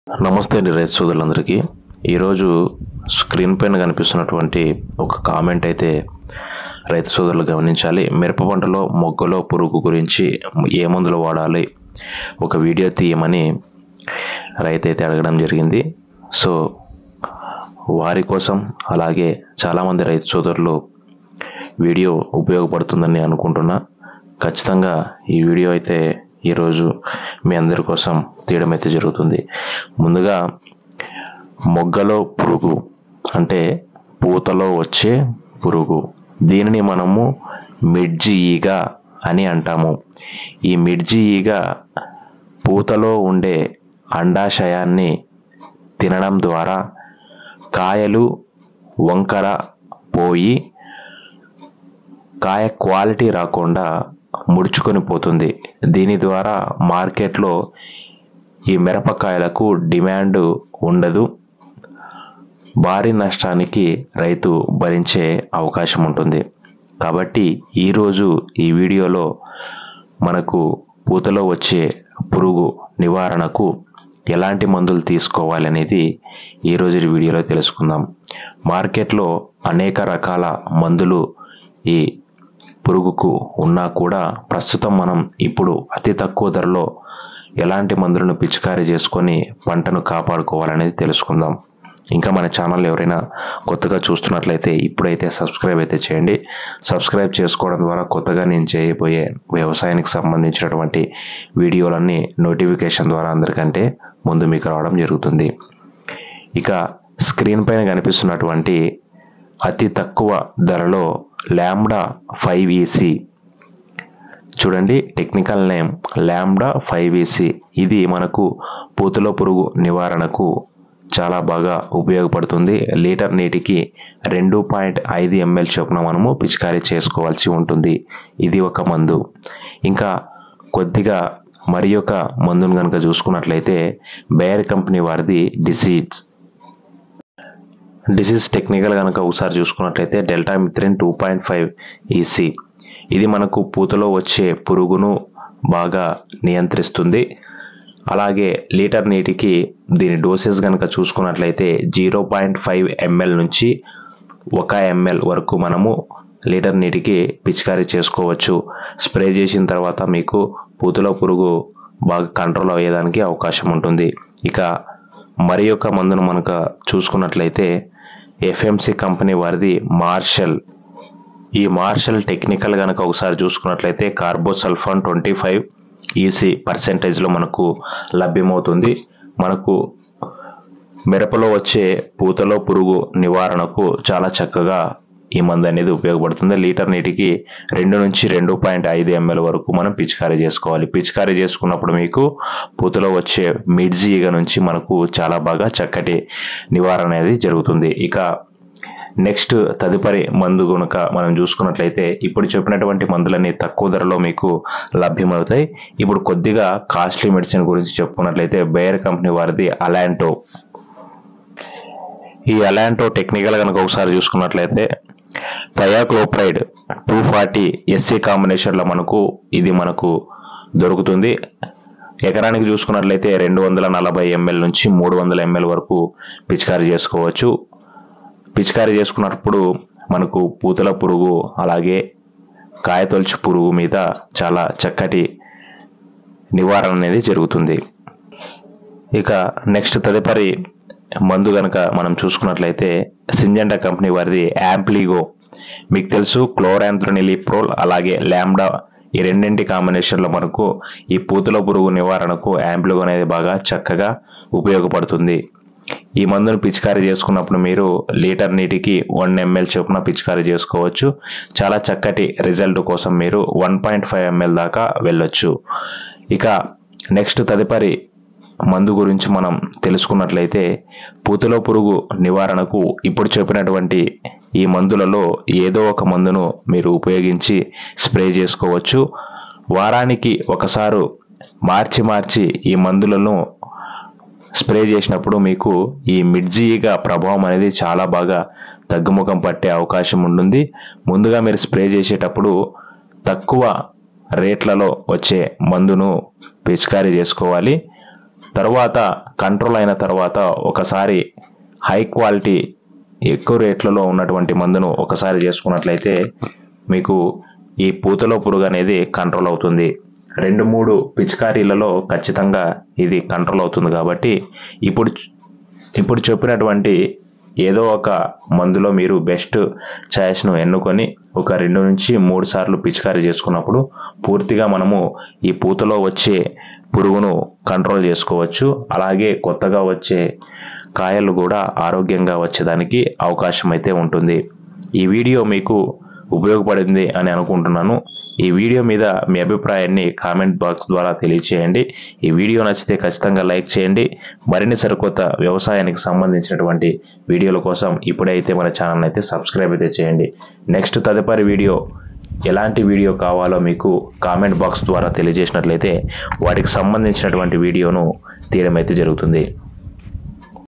నమస్తే అండి రైతు సోదరులందరికీ ఈరోజు స్క్రీన్ పైన కనిపిస్తున్నటువంటి ఒక కామెంట్ అయితే రైతు సోదరులు గమనించాలి మిరప పంటలో మొగ్గలో పురుగు గురించి ఏ మందులు వాడాలి ఒక వీడియో తీయమని రైతు అయితే అడగడం జరిగింది సో వారి కోసం అలాగే చాలామంది రైతు సోదరులు వీడియో ఉపయోగపడుతుందని అనుకుంటున్నా ఖచ్చితంగా ఈ వీడియో అయితే ఈరోజు మీ అందరి కోసం తీయడం అయితే జరుగుతుంది ముందుగా మొగ్గలో పురుగు అంటే పూతలో వచ్చే పురుగు దీనిని మనము మిడ్జి ఈగ అని అంటాము ఈ మిడ్జి ఈగ పూతలో ఉండే అండాశయాన్ని తినడం ద్వారా కాయలు వంకర పోయి కాయ క్వాలిటీ రాకుండా ముడుచుకొని పోతుంది దీని ద్వారా మార్కెట్లో ఈ మిరపకాయలకు డిమాండ్ ఉండదు భారీ నష్టానికి రైతు భరించే అవకాశం ఉంటుంది కాబట్టి ఈరోజు ఈ వీడియోలో మనకు పూతలో వచ్చే పురుగు నివారణకు ఎలాంటి మందులు తీసుకోవాలనేది ఈరోజు ఈ వీడియోలో తెలుసుకుందాం మార్కెట్లో అనేక రకాల మందులు ఈ పురుగుకు ఉన్నా కూడా ప్రస్తుతం మనం ఇప్పుడు అతి తక్కువ ధరలో ఎలాంటి మందులను పిచికారీ చేసుకొని పంటను కాపాడుకోవాలనేది తెలుసుకుందాం ఇంకా మన ఛానల్ ఎవరైనా కొత్తగా చూస్తున్నట్లయితే ఇప్పుడైతే సబ్స్క్రైబ్ అయితే చేయండి సబ్స్క్రైబ్ చేసుకోవడం ద్వారా కొత్తగా నేను చేయబోయే వ్యవసాయానికి సంబంధించినటువంటి వీడియోలన్నీ నోటిఫికేషన్ ద్వారా అందరికంటే ముందు మీకు రావడం జరుగుతుంది ఇక స్క్రీన్ పైన కనిపిస్తున్నటువంటి అతి తక్కువ ధరలో ల్యాండా ఫైవ్ ఈసీ చూడండి technical name lambda five EC ఇది మనకు పూతలో పురుగు నివారణకు చాలా బాగా ఉపయోగపడుతుంది లీటర్ నీటికి రెండు పాయింట్ ఐదు ఎంఎల్ చొప్పున మనము పిచికారీ చేసుకోవాల్సి ఉంటుంది ఇది ఒక మందు ఇంకా కొద్దిగా మరి ఒక మందును కనుక చూసుకున్నట్లయితే బేర్ కంపెనీ వారిది డిసీజ్ డిసీజ్ టెక్నికల్ కనుక ఒకసారి చూసుకున్నట్లయితే deltamethrin two point five EC ఇది మనకు పూతలో వచ్చే పురుగును బాగా నియంత్రిస్తుంది అలాగే లీటర్ నీటికి దీని డోసెస్ కనుక చూసుకున్నట్లయితే జీరో పాయింట్ ఫైవ్ ఎంఎల్ నుంచి ఒక ఎంఎల్ వరకు మనము లీటర్ నీటికి పిచికారీ చేసుకోవచ్చు స్ప్రే చేసిన తర్వాత మీకు పూతలో పురుగు బాగా కంట్రోల్ అయ్యేదానికి అవకాశం ఉంటుంది ఇక మరి యొక్క మందును మనక చూసుకున్నట్లయితే ఎఫ్ఎంసి కంపెనీ వారిది మార్షల్ ఈ మార్షల్ టెక్నికల్ కనుక ఒకసారి చూసుకున్నట్లయితే కార్బోసల్ఫాన్ ట్వంటీ ఫైవ్ ఈసీ పర్సెంటేజ్లో మనకు లభ్యమవుతుంది మనకు మిరపలో వచ్చే పూతలో పురుగు నివారణకు చాలా చక్కగా ఈ మందు అనేది ఉపయోగపడుతుంది లీటర్ నీటికి రెండు నుంచి రెండు పాయింట్ ఐదు ఎంఎల్ వరకు మనం పిచికారీ చేసుకోవాలి పిచికారీ చేసుకున్నప్పుడు మీకు పూతలో వచ్చే మిడ్జి ఈగ నుంచి మనకు చాలా బాగా చక్కటి నివారణ అనేది జరుగుతుంది ఇక నెక్స్ట్ తదుపరి మందు కనుక మనం చూసుకున్నట్లయితే ఇప్పుడు చెప్పినటువంటి మందులన్నీ తక్కువ ధరలో మీకు లభ్యమవుతాయి ఇప్పుడు కొద్దిగా కాస్ట్లీ మెడిసిన్ గురించి చెప్పుకున్నట్లయితే బేర్ కంపెనీ వారిది అలాంటో ఈ అలాంటో టెక్నికల్ కనుక ఒకసారి చూసుకున్నట్లయితే థయాక్లోప్రైడ్ టూ ఫార్టీ ఎస్సీ కాంబినేషన్లో మనకు ఇది మనకు దొరుకుతుంది ఎకరానికి చూసుకున్నట్లయితే రెండు వందల నలభై ఎంఎల్ నుంచి మూడు వందల ఎంఎల్ వరకు పిచికారీ చేసుకోవచ్చు పిచికారీ చేసుకున్నప్పుడు మనకు పూతల పురుగు అలాగే కాయతొలుచు పురుగు మీద చాలా చక్కటి నివారణ అనేది జరుగుతుంది ఇక నెక్స్ట్ తదుపరి మందు కనుక మనం చూసుకున్నట్లయితే సింజెండా కంపెనీ వారిది యాంప్లిగో మీకు తెలుసు క్లోరాంథ్రోనిలిప్రోల్ అలాగే ల్యాండా ఈ రెండింటి కాంబినేషన్లో మనకు ఈ పూతల పురుగు నివారణకు యాంప్లిగో అనేది బాగా చక్కగా ఉపయోగపడుతుంది ఈ మందును పిచికారీ చేసుకున్నప్పుడు మీరు లీటర్ నీటికి వన్ ఎంఎల్ చొప్పున పిచికారీ చేసుకోవచ్చు చాలా చక్కటి రిజల్ట్ కోసం మీరు వన్ పాయింట్ ఫైవ్ ఎంఎల్ దాకా వెళ్ళొచ్చు ఇక నెక్స్ట్ తదుపరి మందు గురించి మనం తెలుసుకున్నట్లయితే పూతలో పురుగు నివారణకు ఇప్పుడు చెప్పినటువంటి ఈ మందులలో ఏదో ఒక మందును మీరు ఉపయోగించి స్ప్రే చేసుకోవచ్చు వారానికి ఒకసారి మార్చి మార్చి ఈ మందులను స్ప్రే చేసినప్పుడు మీకు ఈ మిడ్జీగా ప్రభావం అనేది చాలా బాగా తగ్గుముఖం పట్టే అవకాశం ఉంటుంది ముందుగా మీరు స్ప్రే చేసేటప్పుడు తక్కువ రేట్లలో వచ్చే మందును పిచికారీ చేసుకోవాలి తర్వాత కంట్రోల్ అయిన తర్వాత ఒకసారి హై క్వాలిటీ ఎక్కువ రేట్లలో ఉన్నటువంటి మందును ఒకసారి చేసుకున్నట్లయితే మీకు ఈ పూతలో పురుగు అనేది కంట్రోల్ అవుతుంది రెండు మూడు పిచికారీలలో ఖచ్చితంగా ఇది కంట్రోల్ అవుతుంది కాబట్టి ఇప్పుడు ఇప్పుడు చెప్పినటువంటి ఏదో ఒక మందులో మీరు బెస్ట్ ఛాయిస్ను ఎన్నుకొని ఒక రెండు నుంచి మూడు సార్లు పిచికారీ చేసుకున్నప్పుడు పూర్తిగా మనము ఈ పూతలో వచ్చే పురుగును కంట్రోల్ చేసుకోవచ్చు అలాగే కొత్తగా వచ్చే కాయలు కూడా ఆరోగ్యంగా వచ్చేదానికి అవకాశం అయితే ఉంటుంది ఈ వీడియో మీకు ఉపయోగపడింది అని అనుకుంటున్నాను ఈ వీడియో మీద మీ అభిప్రాయాన్ని కామెంట్ బాక్స్ ద్వారా తెలియచేయండి ఈ వీడియో నచ్చితే ఖచ్చితంగా లైక్ చేయండి మరిన్ని సరికొత్త వ్యవసాయానికి సంబంధించినటువంటి వీడియోల కోసం ఇప్పుడైతే మన ఛానల్ అయితే సబ్స్క్రైబ్ అయితే చేయండి నెక్స్ట్ తదుపరి వీడియో ఎలాంటి వీడియో కావాలో మీకు కామెంట్ బాక్స్ ద్వారా తెలియజేసినట్లయితే వాటికి సంబంధించినటువంటి వీడియోను తీయడం అయితే జరుగుతుంది